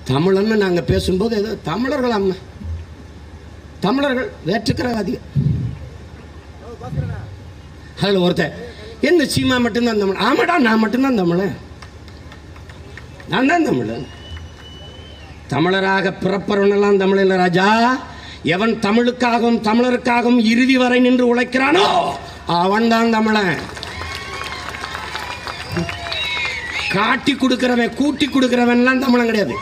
தமிழன்னு நாங்கள் பேசும்போது ஏதோ தமிழர்கள் அம்மா தமிழர்கள் வேற்றுக்கிறவாதிகள் அதில் ஒருத்தன் என்ன சீமா மட்டும்தான் தமிழ் ஆமாடா நான் மட்டும்தான் தமிழன் நான் தான் தமிழன் தமிழராக பிறப்பவனெல்லாம் தமிழ் இல்லை ராஜா எவன் தமிழுக்காகவும் தமிழருக்காகவும் இறுதி வரை நின்று உழைக்கிறானோ அவன் தான் தமிழன் காட்டி கொடுக்கிறவன் கூட்டி கொடுக்கிறவன்லாம் தமிழன் கிடையாது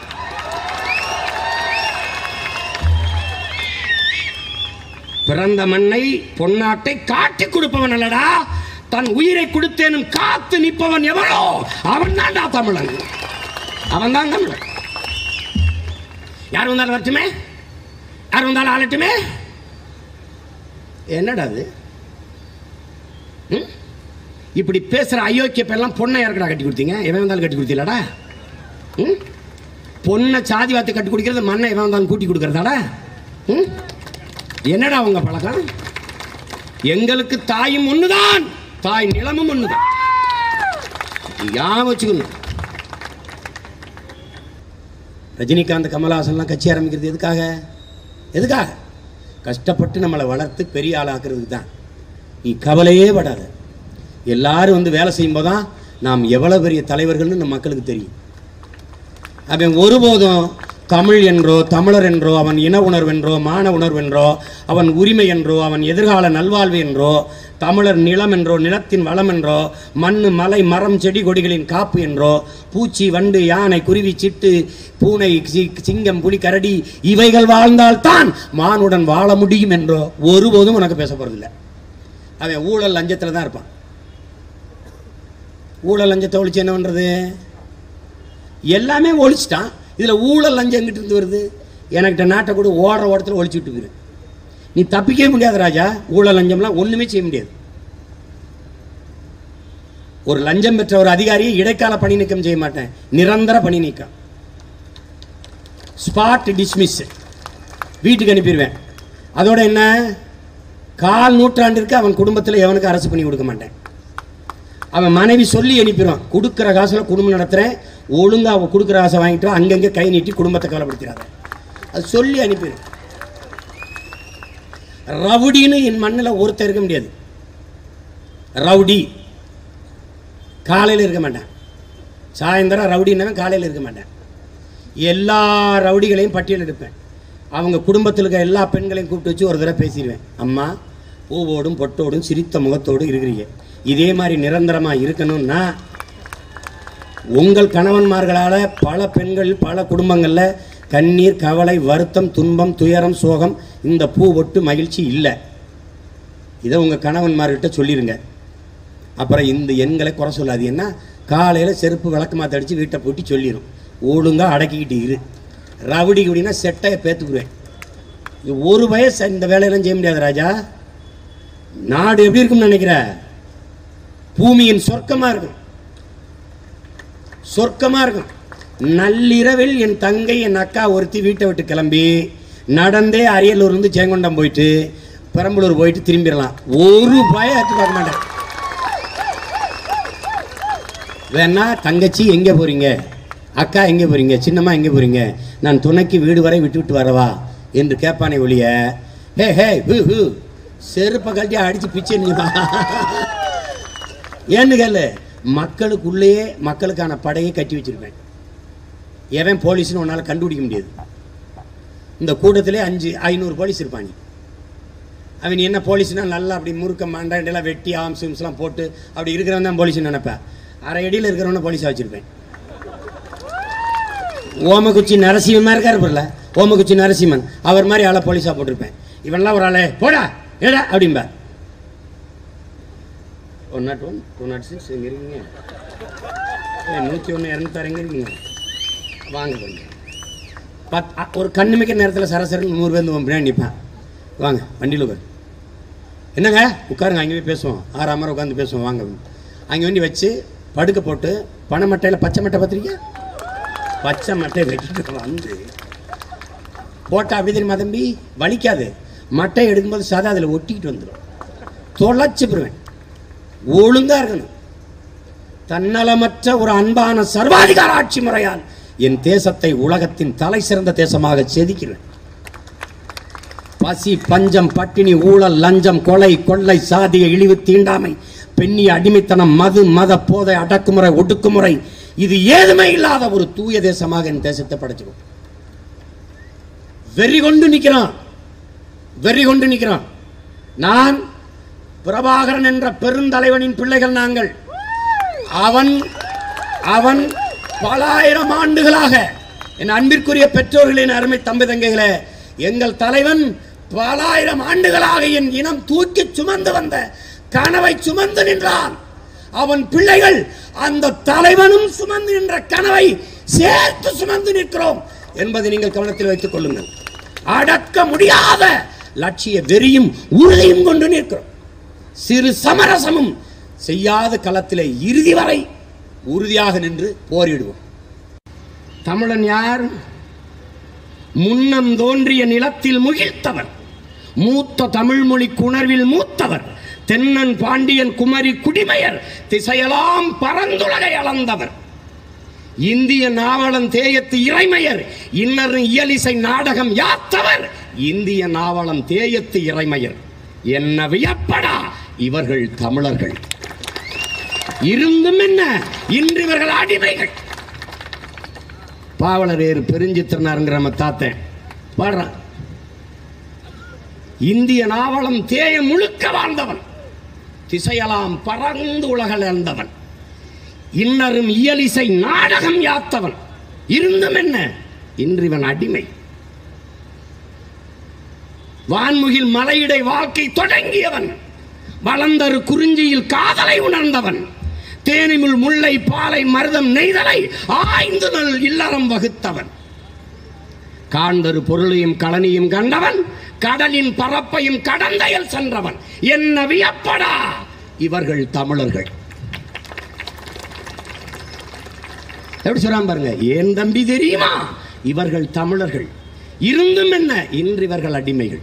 பிறந்த மண்ணை பொன்னாட்டை காட்டி கொடுப்பவன் அல்லடா தன் உயிரை கொடுத்தேனும் காத்து நிற்பவன் எவனோ அவன் தான்டா தமிழன் அவன் தான் தமிழன் யார் வந்தாலும் வரட்டுமே யார் வந்தாலும் ஆளட்டுமே என்னடா அது ம்? இப்படி பேசுற அயோக்கிய பேர்லாம் பொண்ணை யாருக்கடா கட்டி கொடுத்தீங்க எவன் வந்தாலும் கட்டி கொடுத்தீங்களாடா ம் பொண்ணை சாதி வார்த்தை கட்டி குடிக்கிறது மண்ணை எவன் வந்தாலும் கூட்டி கொடுக்கறதாடா ம் என்னடா உங்க பழக்கம் எங்களுக்கு தாயும் ஒண்ணுதான் தாய் நிலமும் ஒண்ணுதான் யா வச்சுக்கணும் ரஜினிகாந்த் கமல்ஹாசன்லாம் கட்சி ஆரம்பிக்கிறது எதுக்காக எதுக்காக கஷ்டப்பட்டு நம்மளை வளர்த்து பெரிய ஆளாக்குறதுக்கு தான் நீ கவலையே படாத எல்லாரும் வந்து வேலை செய்யும்போது தான் நாம் எவ்வளோ பெரிய தலைவர்கள்னு நம்ம மக்களுக்கு தெரியும் அவன் ஒருபோதும் தமிழ் என்றோ தமிழர் என்றோ அவன் இன உணர்வென்றோ மான உணர்வென்றோ அவன் உரிமை என்றோ அவன் எதிர்கால நல்வாழ்வு என்றோ தமிழர் நிலம் என்றோ நிலத்தின் வளம் என்றோ மண்ணு மலை மரம் செடி கொடிகளின் காப்பு என்றோ பூச்சி வண்டு யானை குருவி சிட்டு பூனை சி- சிங்கம் புலி கரடி இவைகள் வாழ்ந்தால்தான் மானுடன் வாழ முடியும் என்றோ ஒருபோதும் உனக்கு பேச போறதில்லை அவன் ஊழல் லஞ்சத்தில் தான் இருப்பான் ஊழல் லஞ்சத்தை ஒழிச்சு என்ன பண்றது எல்லாமே ஒழிச்சிட்டான் இதில் ஊழல் லஞ்சம் எங்கிட்ட இருந்து வருது எனக்கிட்ட நாட்டை கூட ஓடுற ஓடத்தில் ஒழிச்சு விட்டு போயிரு நீ தப்பிக்கவே முடியாது ராஜா ஊழல் லஞ்சம்லாம் ஒன்றுமே செய்ய முடியாது ஒரு லஞ்சம் பெற்ற ஒரு அதிகாரியை இடைக்கால பணி நீக்கம் செய்ய மாட்டேன் நிரந்தர பணி நீக்கம் ஸ்பாட் டிஸ்மிஸ் வீட்டுக்கு அனுப்பிடுவேன் அதோட என்ன கால் நூற்றாண்டிற்கு அவன் குடும்பத்தில் எவனுக்கு அரசு பண்ணி கொடுக்க மாட்டேன் அவன் மனைவி சொல்லி அனுப்பிடுவான் கொடுக்குற காசில் குடும்பம் நடத்துகிறேன் ஒழுங்கா அவன் கொடுக்குற காசை வாங்கிட்டு வா, அங்கங்கே கை நீட்டி குடும்பத்தை கவலைப்படுத்திடாத அது சொல்லி அனுப்பிடு ரவுடின்னு என் மண்ணில் ஒருத்தர் இருக்க முடியாது ரவுடி காலையில் இருக்க மாட்டேன் சாயந்தரம் ரவுடின்னவன் காலையில் இருக்க மாட்டேன் எல்லா ரவுடிகளையும் பட்டியல் எடுப்பேன் அவங்க குடும்பத்தில் இருக்க எல்லா பெண்களையும் கூப்பிட்டு வச்சு ஒரு தடவை பேசிடுவேன் அம்மா பூவோடும் பொட்டோடும் சிரித்த முகத்தோடும் இருக்கிறீங்க இதே மாதிரி நிரந்தரமாக இருக்கணும்னா உங்கள் கணவன்மார்களால் பல பெண்கள் பல குடும்பங்களில் கண்ணீர் கவலை வருத்தம் துன்பம் துயரம் சோகம் இந்த பூ ஒட்டு மகிழ்ச்சி இல்லை இதை உங்கள் கணவன்மார்கிட்ட சொல்லிடுங்க அப்புறம் இந்த எண்களை குறை சொல்லாது என்ன காலையில் செருப்பு விளக்கு மாற்ற அடித்து வீட்டை பூட்டி சொல்லிடும் ஒழுங்காக அடக்கிக்கிட்டு இரு ரவுடி அப்படின்னா செட்டையை பேத்துக்குருவேன் இது ஒரு வயசு இந்த வேலையெல்லாம் செய்ய முடியாது ராஜா நாடு எப்படி இருக்கும்னு நினைக்கிற பூமியின் சொர்க்கமாக இருக்கும் சொர்க்கமாக இருக்கும் நள்ளிரவில் என் தங்கை என் அக்கா ஒருத்தி வீட்டை விட்டு கிளம்பி நடந்தே அரியலூர் இருந்து சேங்கொண்டம் போயிட்டு பெரம்பலூர் போயிட்டு திரும்பிடலாம் ஒரு பயம் எடுத்து பார்க்க மாட்டேன் வேணா தங்கச்சி எங்கே போறீங்க அக்கா எங்கே போறீங்க சின்னம்மா எங்கே போறீங்க நான் துணைக்கு வீடு வரை விட்டு விட்டு வரவா என்று கேட்பானே ஒழிய ஹே ஹே ஹூ ஹூ செருப்பை கழட்டி அடிச்சு பிச்சை நீ ஏன்னு கேளு மக்களுக்குள்ளேயே மக்களுக்கான படையை கட்டி வச்சிருப்பேன் எவன் போலீஸ்னு உன்னால் கண்டுபிடிக்க முடியாது இந்த கூட்டத்திலே அஞ்சு ஐநூறு போலீஸ் இருப்பாங்க அவன் என்ன போலீஸ்னா நல்லா அப்படி முறுக்க மண்டாண்டெல்லாம் வெட்டி ஆம்ஸ் இம்ஸ்லாம் போட்டு அப்படி இருக்கிறவன் தான் போலீஸ்னு நினைப்பேன் அரை அடியில் இருக்கிறவன போலீஸாக வச்சிருப்பேன் ஓமகுச்சி நரசிம்மன் மாதிரி இருக்காரு பாருல ஓமகுச்சி நரசிம்மன் அவர் மாதிரி ஆளை போலீஸாக போட்டிருப்பேன் இவன்லாம் ஒரு ஆளே போடா ஏடா அப்படிம்பா one nought one two nought six எங்கே இருக்கீங்க நூற்றி ஒன்று இரநூத்தாறு எங்கே இருக்கீங்க வாங்க கொஞ்சம் பத் அ- ஒரு கண்ணுமிக்க நேரத்தில் சரசரன்னு நூறு பேர் வந்து உன் பின்னாடி நிற்பேன் வாங்க வண்டியில் உட்காரு என்னங்க உட்காருங்க அங்கே போய் பேசுவோம் ஆறாம் மரம் உட்காந்து பேசுவோம் வாங்க அங்கே வண்டி வச்சு படுக்க போட்டு பனை மட்டையில் பச்சை மட்டை பார்த்துருக்கியா பச்சை மட்டை வெட்டிட்டு வந்து போட்டா அப்படி தெரியுமா தம்பி வலிக்காது மட்டை எடுக்கும்போது சதா அதில் ஒட்டிக்கிட்டு வந்துடும் தொலைச்சு போடுவேன் ஒழுங்கா இருக்கணும் தன்னலமற்ற ஒரு அன்பான சர்வாதிகார ஆட்சி முறையால் என் தேசத்தை உலகத்தின் தலை சிறந்த தேசமாக செதுக்கிறேன் பசி பஞ்சம் பட்டினி ஊழல் லஞ்சம் கொலை கொள்ளை சாதிய இழிவு தீண்டாமை பெண்ணிய அடிமைத்தனம் மது மத போதை அடக்குமுறை ஒடுக்குமுறை இது ஏதுமே இல்லாத ஒரு தூய தேசமாக என் தேசத்தை படைச்சிருவோம் வெறி கொண்டு நிற்கிறான் வெறி கொண்டு நிற்கிறான் நான் பிரபாகரன் என்ற பெருந்தலைவனின் பிள்ளைகள் நாங்கள் அவன் அவன் பல ஆயிரம் ஆண்டுகளாக என் அன்பிற்குரிய பெற்றோர்களின் அருமை தம்பி தங்கைகளே எங்கள் தலைவன் பல ஆயிரம் ஆண்டுகளாக என் இனம் தூக்கி சுமந்து வந்த கனவை சுமந்து நின்றான் அவன் பிள்ளைகள் அந்த தலைவனும் சுமந்து நின்ற கனவை சேர்த்து சுமந்து நிற்கிறோம் என்பதை நீங்கள் கவனத்தில் வைத்துக் கொள்ளுங்கள் அடக்க முடியாத லட்சிய வெறியும் உறுதியும் கொண்டு நிற்கிறோம் சிறு சமரசமும் செய்யாத களத்திலே இறுதி வரை உறுதியாக நின்று போரிடுவோம் தமிழன் யார் முன்னம் தோன்றிய நிலத்தில் முகிழ்த்தவர் மூத்த தமிழ்மொழி குணர்வில் மூத்தவர் தென்னன் பாண்டியன் குமரி குடிமையர் திசையெல்லாம் பரந்துலகை அளந்தவர் இந்திய நாவலன் தேயத்து இறைமையர் இன்னர் இயலிசை நாடகம் யாத்தவர் இந்திய நாவலன் தேயத்து இறைமையர் என்ன வியப்படா இவர்கள் தமிழர்கள் இருந்தும் என்ன இன்று இவர்கள் அடிமைகள் பாவலரேறு பெருஞ்சித்திரனாருங்கிற நம்ம தாத்தன் பாடுறான் இந்திய நாவலம் தேய முழுக்க வாழ்ந்தவன் திசையலாம் பறந்து உலகில் இழந்தவன் இன்னரும் இயலிசை நாடகம் யாத்தவன் இருந்தும் என்ன இன்று இவன் அடிமை வான்முகில் மலையிடை வாழ்க்கை தொடங்கியவன் வளர்ந்தரு குறிஞ்சியில் காதலை உணர்ந்தவன் தேனிமுள் முல்லை பாலை மருதம் நெய்தலை ஆய்ந்து நல் இல்லறம் வகுத்தவன் காண்தரு பொருளையும் களனியும் கண்டவன் கடலின் பரப்பையும் கடந்தையில் சென்றவன் என்ன வியப்படா இவர்கள் தமிழர்கள் எப்படி சொல்றான் பாருங்க ஏன் தம்பி தெரியுமா இவர்கள் தமிழர்கள் இருந்தும் என்ன இன்று இவர்கள் அடிமைகள்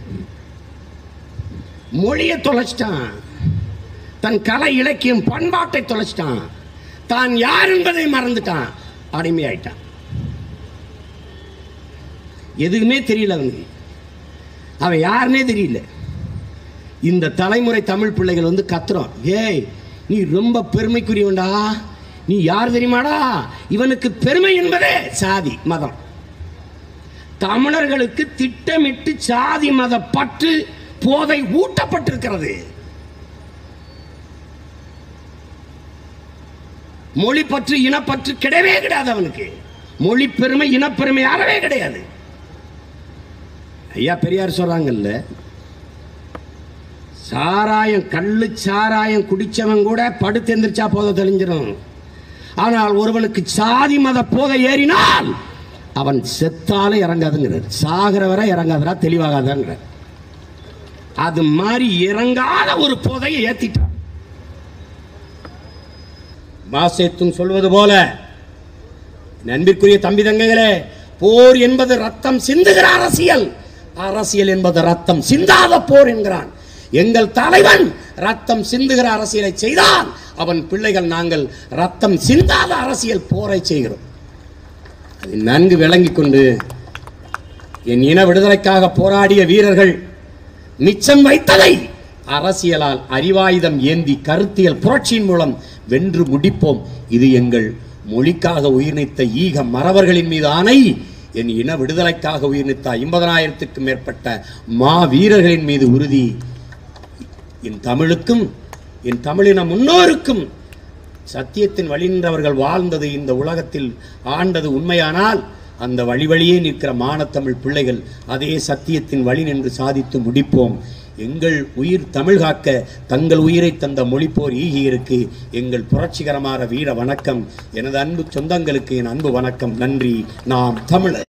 மொழியை தொலைச்சிட்டான் தன் கலை இலக்கியம் பண்பாட்டை தொலைச்சிட்டான் தான் யார் என்பதை மறந்துட்டான் அடிமையாயிட்டான் எதுவுமே தெரியல அவனுக்கு அவன் யாருன்னே தெரியல இந்த தலைமுறை தமிழ் பிள்ளைகள் வந்து கத்துறோம் ஏய் நீ ரொம்ப பெருமைக்குரியவன்டா நீ யார் தெரியுமாடா இவனுக்கு பெருமை என்பதே சாதி மதம் தமிழர்களுக்கு திட்டமிட்டு சாதி மத பற்று போதை ஊட்டப்பட்டிருக்கிறது மொழி பற்று இனப்பற்று கிடையவே கிடையாது அவனுக்கு மொழி பெருமை இனப்பெருமை அறவே கிடையாது ஐயா பெரியார் சொல்றாங்கல்ல சாராயம் கள்ளு சாராயம் குடிச்சவன் கூட படுத்து எந்திரிச்சா போத தெளிஞ்சிடும் ஆனால் ஒருவனுக்கு சாதி மத போதை ஏறினால் அவன் செத்தாலே இறங்காதுங்கிறார் சாகிற வரை இறங்காதரா தெளிவாகாதாங்கிறார் அது மாதிரி இறங்காத ஒரு போதையை ஏத்திட்டான் மாசேத்தும் சொல்வது போல நண்பிற்குரிய தம்பி தங்கைகளே போர் என்பது ரத்தம் சிந்துகிற அரசியல் அரசியல் என்பது ரத்தம் சிந்தாத போர் என்கிறான் எங்கள் தலைவன் ரத்தம் சிந்துகிற அரசியலை செய்தால் அவன் பிள்ளைகள் நாங்கள் ரத்தம் சிந்தாத அரசியல் போரை செய்கிறோம் அதை நன்கு விளங்கிக் கொண்டு என் இன விடுதலைக்காக போராடிய வீரர்கள் மிச்சம் வைத்ததை அரசியலால் அறிவாயுதம் ஏந்தி கருத்தியல் புரட்சியின் மூலம் வென்று முடிப்போம் இது எங்கள் மொழிக்காக உயிர் நீத்த ஈக மறவர்களின் மீது ஆணை என் இன விடுதலைக்காக உயிர் நீத்த ஐம்பதனாயிரத்துக்கும் மேற்பட்ட மா வீரர்களின் மீது உறுதி என் தமிழுக்கும் என் தமிழின முன்னோருக்கும் சத்தியத்தின் வழி நின்றவர்கள் வாழ்ந்தது இந்த உலகத்தில் ஆண்டது உண்மையானால் அந்த வழி வழியே நிற்கிற மானத்தமிழ் பிள்ளைகள் அதே சத்தியத்தின் வழி நின்று சாதித்து முடிப்போம் எங்கள் உயிர் தமிழ் காக்க தங்கள் உயிரை தந்த மொழிப்போர் ஈகியருக்கு எங்கள் புரட்சிகரமான வீர வணக்கம் எனது அன்பு சொந்தங்களுக்கு என் அன்பு வணக்கம் நன்றி நாம் தமிழர்